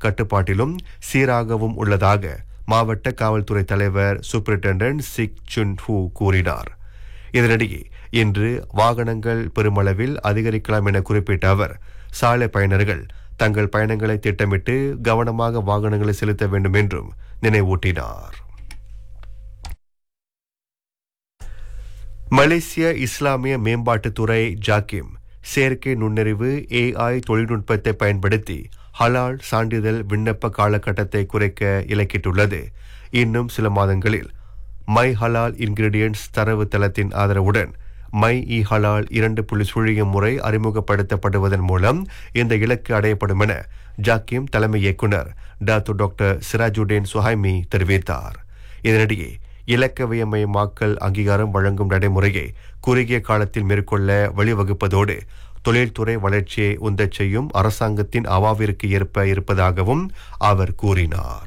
கட்டுப்பாட்டிலும் சீராகவும் உள்ளதாக மாவட்ட காவல்துறை தலைவர் சூப்பரிண்டென்டன்ட் சிக் சுன் ஹூ கூறினார் இதனிடையே இன்று வாகனங்கள் பெருமளவில் அதிகரிக்கலாம் என குறிப்பிட்ட அவர் சாலை பயணர்கள் தங்கள் பயணங்களை திட்டமிட்டு கவனமாக வாகனங்களை செலுத்த வேண்டும் என்றும் நினைவூட்டினார் மலேசிய இஸ்லாமிய மேம்பாட்டுத்துறை ஜாக்கிம் செயற்கை நுண்ணறிவு ஏஐ தொழில்நுட்பத்தை பயன்படுத்தி ஹலால் சான்றிதழ் விண்ணப்ப காலகட்டத்தை குறைக்க இலக்கிட்டுள்ளது இன்னும் சில மாதங்களில் மை ஹலால் இன்கிரீடியன்ட்ஸ் தரவு தளத்தின் ஆதரவுடன் மை இ ஹலால் இரண்டு புள்ளி சுழியம் முறை அறிமுகப்படுத்தப்படுவதன் மூலம் இந்த இலக்கு அடையப்படும் என ஜாக்கிம் தலைமை இயக்குனர் டாத்து டாக்டர் சிராஜுடேன் சுஹைமி தெரிவித்தார் இதனிடையே இலக்கவியமயமாக்கல் அங்கீகாரம் வழங்கும் நடைமுறையை குறுகிய காலத்தில் மேற்கொள்ள வழிவகுப்பதோடு தொழில்துறை வளர்ச்சியை உந்தச் செய்யும் அரசாங்கத்தின் அவாவிற்கு ஏற்ப இருப்பதாகவும் அவர் கூறினார்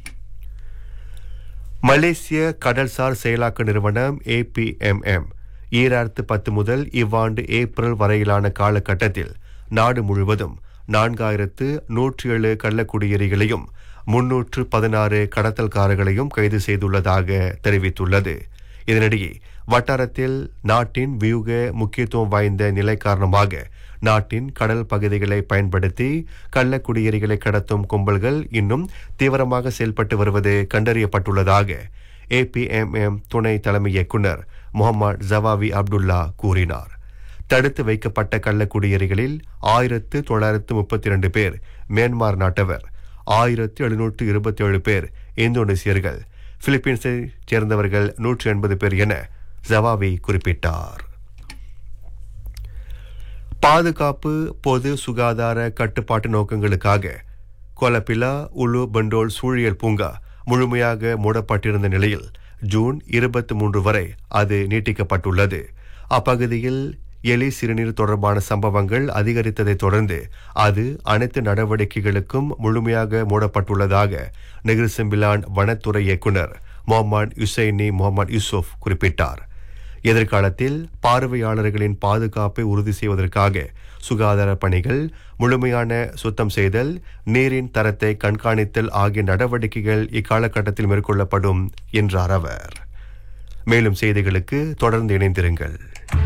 மலேசிய கடல்சார் செயலாக்க நிறுவனம் ஏபிஎம்எம் ஈராயிரத்து பத்து முதல் இவ்வாண்டு ஏப்ரல் வரையிலான காலகட்டத்தில் நாடு முழுவதும் நான்காயிரத்து நூற்றி ஏழு கள்ளக்குடியேறிகளையும் முன்னூற்று பதினாறு கடத்தல்காரர்களையும் கைது செய்துள்ளதாக தெரிவித்துள்ளது இதனிடையே வட்டாரத்தில் நாட்டின் வியூக முக்கியத்துவம் வாய்ந்த நிலை காரணமாக நாட்டின் கடல் பகுதிகளை பயன்படுத்தி கள்ளக்குடியேறிகளை கடத்தும் கும்பல்கள் இன்னும் தீவிரமாக செயல்பட்டு வருவது கண்டறியப்பட்டுள்ளதாக ஏபிஎம்எம் துணை தலைமை இயக்குனர் முகமது ஜவாவி அப்துல்லா கூறினார் தடுத்து வைக்கப்பட்ட கள்ளக்குடியேறிகளில் ஆயிரத்து தொள்ளாயிரத்து முப்பத்தி இரண்டு பேர் மியான்மர் நாட்டவர் ஆயிரத்து எழுநூற்று இருபத்தி ஏழு பேர் இந்தோனேசியர்கள் பிலிப்பீன்ஸை சேர்ந்தவர்கள் நூற்றி எண்பது பேர் என ஜவாவி குறிப்பிட்டார் பாதுகாப்பு பொது சுகாதார கட்டுப்பாட்டு நோக்கங்களுக்காக கொலப்பிலா உலு பண்டோல் சூழியல் பூங்கா முழுமையாக மூடப்பட்டிருந்த நிலையில் ஜூன் இருபத்தி மூன்று வரை அது நீட்டிக்கப்பட்டுள்ளது அப்பகுதியில் எலி சிறுநீர் தொடர்பான சம்பவங்கள் அதிகரித்ததைத் தொடர்ந்து அது அனைத்து நடவடிக்கைகளுக்கும் முழுமையாக மூடப்பட்டுள்ளதாக நெகிர்செம்பிலான் வனத்துறை இயக்குனர் முகமது யுசைனி முகமது யூசுப் குறிப்பிட்டார் எதிர்காலத்தில் பார்வையாளர்களின் பாதுகாப்பை உறுதி செய்வதற்காக சுகாதார பணிகள் முழுமையான சுத்தம் செய்தல் நீரின் தரத்தை கண்காணித்தல் ஆகிய நடவடிக்கைகள் இக்காலகட்டத்தில் மேற்கொள்ளப்படும் என்றார் அவர் மேலும் செய்திகளுக்கு தொடர்ந்து இணைந்திருங்கள்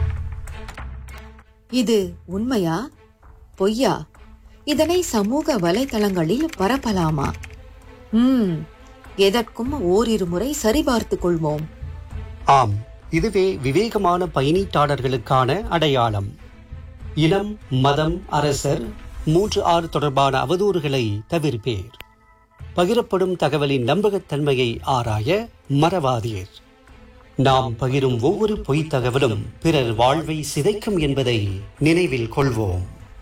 இது உண்மையா பொய்யா இதனை சமூக வலைதளங்களில் பரப்பலாமா ம் எதற்கும் ஓரிரு முறை சரிபார்த்துக் கொள்வோம் ஆம் இதுவே விவேகமான பயணீட்டாளர்களுக்கான அடையாளம் இனம் மதம் அரசர் மூன்று ஆறு தொடர்பான அவதூறுகளை தவிர்ப்பேர் பகிரப்படும் தகவலின் நம்பகத்தன்மையை ஆராய மறவாதீர் நாம் பகிரும் ஒவ்வொரு பொய்த் தகவலும் பிறர் வாழ்வை சிதைக்கும் என்பதை நினைவில் கொள்வோம்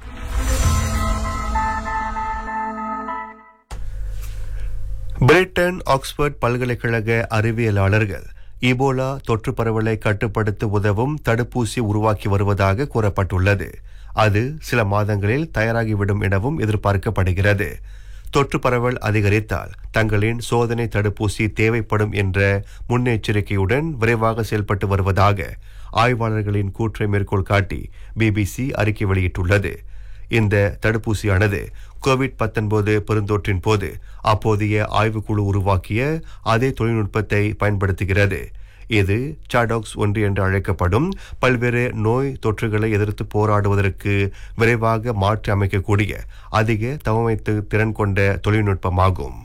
பிரிட்டன் ஆக்ஸ்போர்ட் பல்கலைக்கழக அறிவியலாளர்கள் இபோலா தொற்று பரவலை கட்டுப்படுத்த உதவும் தடுப்பூசி உருவாக்கி வருவதாக கூறப்பட்டுள்ளது அது சில மாதங்களில் தயாராகிவிடும் எனவும் எதிர்பார்க்கப்படுகிறது தொற்று பரவல் அதிகரித்தால் தங்களின் சோதனை தடுப்பூசி தேவைப்படும் என்ற முன்னெச்சரிக்கையுடன் விரைவாக செயல்பட்டு வருவதாக ஆய்வாளர்களின் கூற்றை மேற்கோள் காட்டி பிபிசி அறிக்கை வெளியிட்டுள்ளது இந்த தடுப்பூசியானது கோவிட் 19 பெருந்தொற்றின் போது அப்போதைய ஆய்வுக்குழு உருவாக்கிய அதே தொழில்நுட்பத்தை பயன்படுத்துகிறது இது சாடாக்ஸ் ஒன்று என்று அழைக்கப்படும் பல்வேறு நோய் தொற்றுகளை எதிர்த்து போராடுவதற்கு விரைவாக மாற்றி அமைக்கக்கூடிய அதிக தவமைத்து திறன் கொண்ட தொழில்நுட்பமாகும்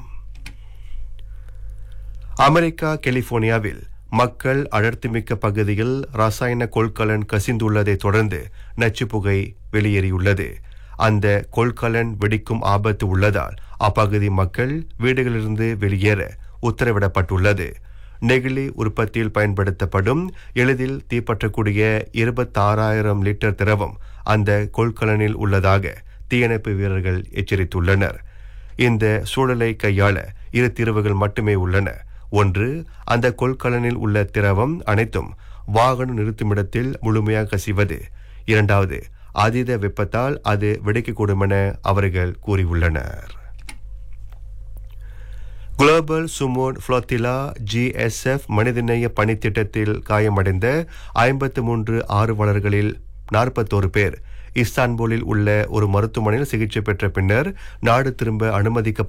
அமெரிக்கா கலிபோர்னியாவில் மக்கள் அடர்த்திமிக்க பகுதியில் ரசாயன கொள்கலன் கசிந்துள்ளதை தொடர்ந்து நச்சுப்புகை வெளியேறியுள்ளது அந்த கொள்கலன் வெடிக்கும் ஆபத்து உள்ளதால் அப்பகுதி மக்கள் வீடுகளிலிருந்து வெளியேற உத்தரவிடப்பட்டுள்ளது நெகிழி உற்பத்தியில் பயன்படுத்தப்படும் எளிதில் தீப்பற்றக்கூடிய இருபத்தாறாயிரம் லிட்டர் திரவம் அந்த கொள்கலனில் உள்ளதாக தீயணைப்பு வீரர்கள் எச்சரித்துள்ளனர் இந்த சூழலை கையாள இரு தீர்வுகள் மட்டுமே உள்ளன ஒன்று அந்த கொள்கலனில் உள்ள திரவம் அனைத்தும் வாகனம் நிறுத்துமிடத்தில் முழுமையாக கசிவது இரண்டாவது அதீத வெப்பத்தால் அது வெடிக்கக்கூடும் என அவர்கள் கூறியுள்ளனர் குளோபல் சுமோன் ஃப்ளோத்திலா ஜிஎஸ்எஃப் மனிதநேய பணித்திட்டத்தில் காயமடைந்த ஐம்பத்து மூன்று ஆர்வலர்களில் நாற்பத்தோரு பேர் இஸ்தான்புலில் உள்ள ஒரு மருத்துவமனையில் சிகிச்சை பெற்ற பின்னர் நாடு திரும்ப அனுமதிக்கப்பட்ட